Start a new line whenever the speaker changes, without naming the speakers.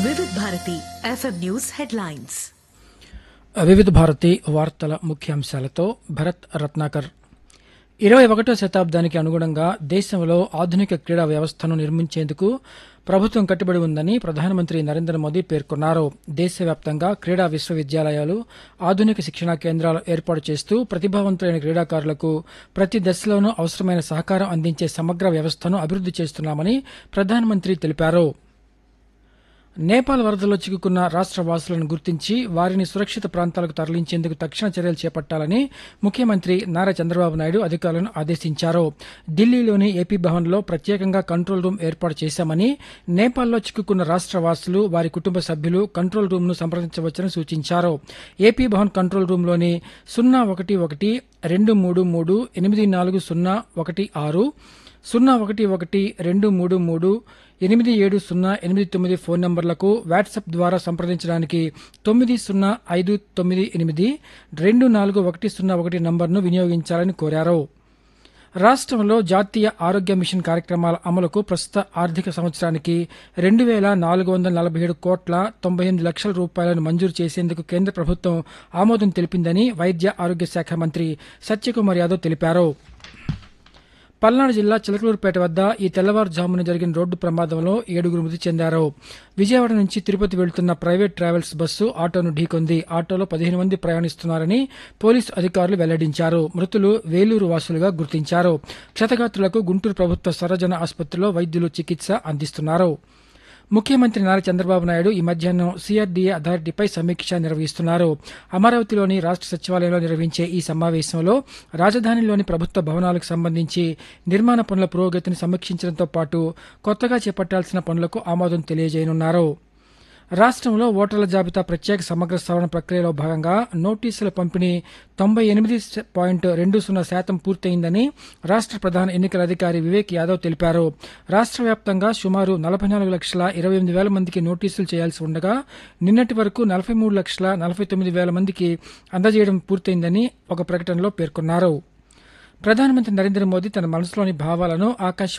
వివిధ Bharati FM news headlines
వివిధ భారతి వార్తల ముఖ్యాంశాలతో భరత్ రత్నాకర్ ఇరవై ఒకటో శతాబ్దానికి అనుగుణంగా దేశంలో ఆధునిక క్రీడా వ్యవస్థను నిర్మించేందుకు ప్రభుత్వం కట్టుబడి ఉందని ప్రధానమంత్రి నరేంద్ర మోదీ పేర్కొన్నారు దేశవ్యాప్తంగా క్రీడా విశ్వవిద్యాలయాలు ఆధునిక శిక్షణా కేంద్రాలు ఏర్పాటు చేస్తూ ప్రతిభావంతులైన క్రీడాకారులకు ప్రతి దశలోనూ అవసరమైన సహకారం అందించే సమగ్ర వ్యవస్థను అభివృద్ది చేస్తున్నామని ప్రధానమంత్రి తెలిపారు నేపాల్ వరదల్లో చిక్కుకున్న రాష్ట్ర వాసులను గుర్తించి వారిని సురక్షిత ప్రాంతాలకు తరలించేందుకు తక్షణ చర్యలు చేపట్టాలని ముఖ్యమంత్రి నారా చంద్రబాబు నాయుడు అధికారులను ఆదేశించారు ఢిల్లీలోని ఏపీ భవన్లో ప్రత్యేకంగా కంట్రోల్ రూమ్ ఏర్పాటు చేశామని నేపాల్లో చిక్కుకున్న రాష్ట్ర వాసులు వారి కుటుంబ సభ్యులు కంట్రోల్ రూమ్ను సంప్రదించవచ్చని సూచించారు ఏపీ భవన్ కంట్రోల్ రూమ్లోని సున్నా ఒకటి ఒకటి రెండు మూడు మూడు ఎనిమిది నాలుగు సున్నా ఒకటి ఆరు సున్నా ఒకటి ఒకటి రెండు మూడు మూడు ఎనిమిది ఏడు సున్నా ఎనిమిది తొమ్మిది ఫోన్ నంబర్లకు వాట్సాప్ ద్వారా సంప్రదించడానికి తొమ్మిది సున్నా ఐదు తొమ్మిది ఎనిమిది రెండు నాలుగు ఒకటి సున్నా ఒకటి నంబర్ను వినియోగించాలని కోరారు రాష్ట్రంలో జాతీయ ఆరోగ్య మిషన్ కార్యక్రమాల అమలుకు ప్రస్తుత ఆర్థిక సంవత్సరానికి రెండు వేల నాలుగు వందల నలభై ఏడు కోట్ల తొంభై ఎనిమిది లక్షల రూపాయలను మంజూరు చేసేందుకు కేంద్ర ప్రభుత్వం ఆమోదం తెలిపిందని వైద్య ఆరోగ్య శాఖ మంత్రి సత్యకుమార్ యాదవ్ తెలిపారు పల్నాడు జిల్లా చిలకలూరుపేట వద్ద ఈ తెల్లవారుజామున జరిగిన రోడ్డు ప్రమాదంలో ఏడుగురు మృతి చెందారు విజయవాడ నుంచి తిరుపతి వెళ్తున్న ప్రైవేట్ ట్రావెల్స్ బస్సు ఆటోను ఢీకొంది ఆటోలో పదిహేను మంది ప్రయాణిస్తున్నారని పోలీసు అధికారులు వెల్లడించారు మృతులు వేలూరు వాసులుగా గుర్తించారు క్షతగాత్రులకు గుంటూరు ప్రభుత్వ సర్వజన ఆసుపత్రిలో వైద్యులు చికిత్స అందిస్తున్నారు ముఖ్యమంత్రి నారా చంద్రబాబు నాయుడు ఈ మధ్యాహ్నం సిఆర్డీఏ అథారిటీపై సమీక్ష నిర్వహిస్తున్నారు అమరావతిలోని రాష్ట్ర సచివాలయంలో నిర్వహించే ఈ సమావేశంలో రాజధానిలోని ప్రభుత్వ భవనాలకు సంబంధించి నిర్మాణ పనుల పురోగతిని సమీక్షించడంతో పాటు కొత్తగా చేపట్టాల్సిన పనులకు ఆమోదం తెలియజేయనున్నారు రాష్ట్రంలో ఓటర్ల జాబితా ప్రత్యేక సమగ్ర సవరణ ప్రక్రియలో భాగంగా నోటీసుల పంపిణీ తొంభై ఎనిమిది పాయింట్ రెండు సున్నా శాతం పూర్తయిందని రాష్ట్ర ప్రధాన ఎన్నికల అధికారి వివేక్ యాదవ్ తెలిపారు రాష్ట్ర వ్యాప్తంగా సుమారు నలభై నాలుగు లక్షల ఇరవై ఎనిమిది వేల మందికి నోటీసులు చేయాల్సి ఉండగా నిన్నటి వరకు నలభై మూడు లక్షల నలభై తొమ్మిది వేల మందికి అందజేయడం పూర్తయిందని ఒక ప్రకటనలో పేర్కొన్నారు ప్రధానమంత్రి నరేంద్ర మోదీ తన మనసులోని భావాలను ఆకాశ